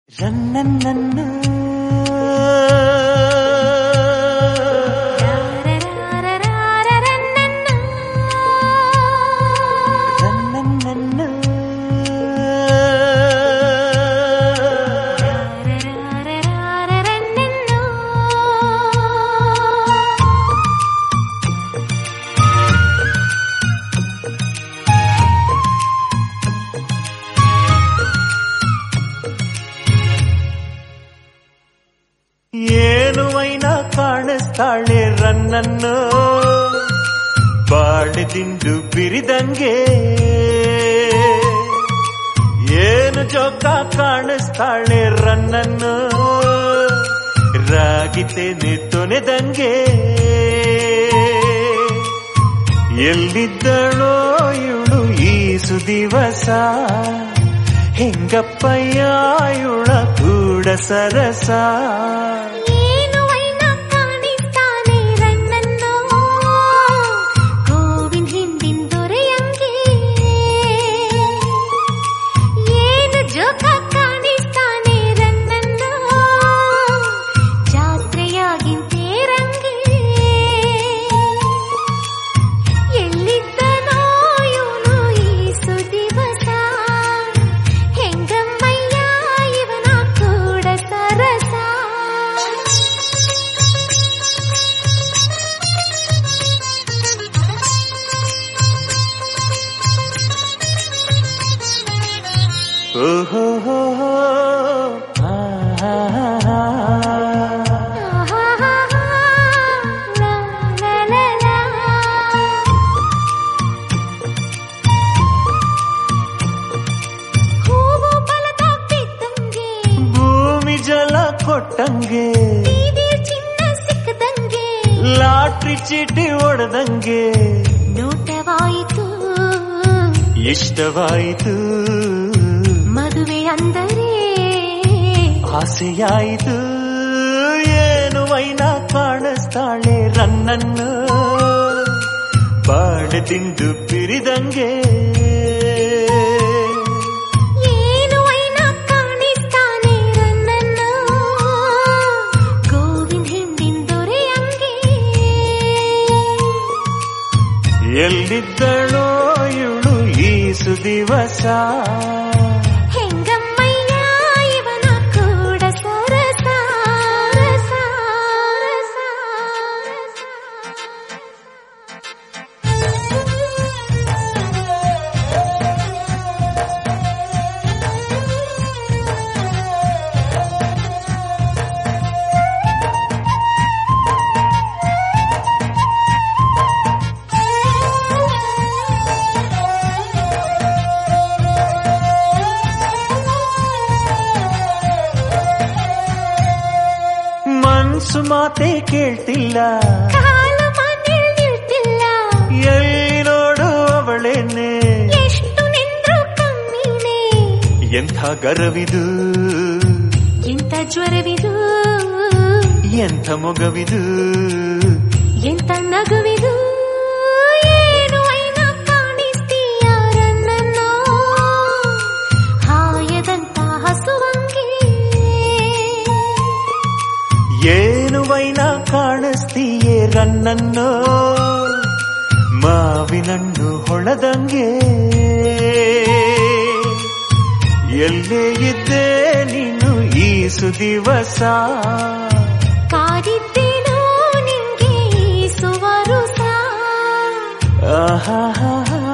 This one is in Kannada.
ರನ್ನನ್ನ ರನ್ನನ್ನ ಏನು ವೈನ ಕಾಣಿಸ್ತಾಳೆ ರನ್ನನ್ನು ಬಾಳೆದಿಂಡು ಬಿರಿದಂಗೆ ಏನು ಜೋಕ ಕಾಣಿಸ್ತಾಳೆ ರನ್ನನ್ನು ರಾಗಿತೇನೆ ತೊನೆದಂಗೆ ಎಲ್ಲಿದ್ದಳೋ ಇವಳು ಈ ಸುದಿವಸ ಹೆಂಗಪ್ಪಯ್ಯ ಇವಳ ಕೂಡ ಸರಸ ಜೋಕ ಕಾಣಿಸ್ತಾನೆ ರನ್ನನ್ನು ಜಾತ್ರೆಯಾಗಿಂತೆ ರಂಗೆ ಎಲ್ಲಿದ್ದನೋ ಇವನು ಈ ಸುದಿವಸ ಹೆಂಗಮ್ಮಯ್ಯ ಇವನ ಕೂಡ ಸರಸ ಓಹೋ ಹೋ ಹೋ. ಆ, ಆ, ಆ, ಆ. ಲಾ, ಲಾ, ಲಾ, ಲಾ. ಹೂವು ಬಲದಾಗ ಬಿದ್ದಂಗೆ ಭೂಮಿ ಜಲ ಕೊಟ್ಟಂಗೆ ಬೀದಿ ಚಿನ್ನ ಸಿಕ್ಕದಂಗೆ ಲಾಟ್ರಿ ಚೀಟಿ ಹೊಡೆದಂಗೆ ನೋಟವಾಯಿತು ಇಷ್ಟವಾಯಿತು ಮದುವೆ ಅಂದರೆ ಆಸೆಯಾಯಿತು ಏನು ವೈನ ಕಾಣಿಸ್ತಾಳೆ ರನ್ನನ್ನು ಬಾಳೆದಿಂಡು ಬಿರಿದಂಗೆ ಏನು ವೈನ ಕಾಣಿಸ್ತಾನೆ ರನ್ನನ್ನು ಗೋವಿಂದ ಹಿಂದಿನ ದೊರೆಯಂಗೆ ಎಲ್ಲಿದ್ದಳೋ ಇವಳು ಈ ಸುದಿವಸ ಹೆಂಗಮ್ಮಯ್ಯ ಇವನ ಕೂಡ ಸರಸ ರಸ, ರಸ, ಮನ್ಸು ಮಾತೆ ಕೇಳ್ತಿಲ್ಲ ಕಾಲ ಮನೇಲ್ ನಿಲ್ತಿಲ್ಲ ಎಲ್ಲಿ ನೋಡು ಅವಳೇನೆ ಎಷ್ಟು ನಿಂದ್ರು ಕಮ್ಮಿನೇ ಎಂಥ ಗರವಿದು ಎಂತ ಜ್ವರವಿದು ಎಂಥ ಮೊಗವಿದು ಎಂತ ನಗುವಿದು ಏನು ಐನ ಕಾಣಿಸ್ತೀಯ ರನ್ನನ್ನು ಹಾಯದಂತ ಹಸುವಂಗೆ ಏನು ವೈನ ಕಾಣಿಸ್ತೀಯೇ ರನ್ನನ್ನು ಮಾವಿನಣ್ಣು ಹೊಳದಂಗೆ ಎಲ್ಲೇ ಇದ್ದೆ ನೀನು ಈ ಸುದಿವಸ ಕಾದಿದ್ದೇನೋ ನಿಂಗೆ ಸುವರುಸ ಆಹಾ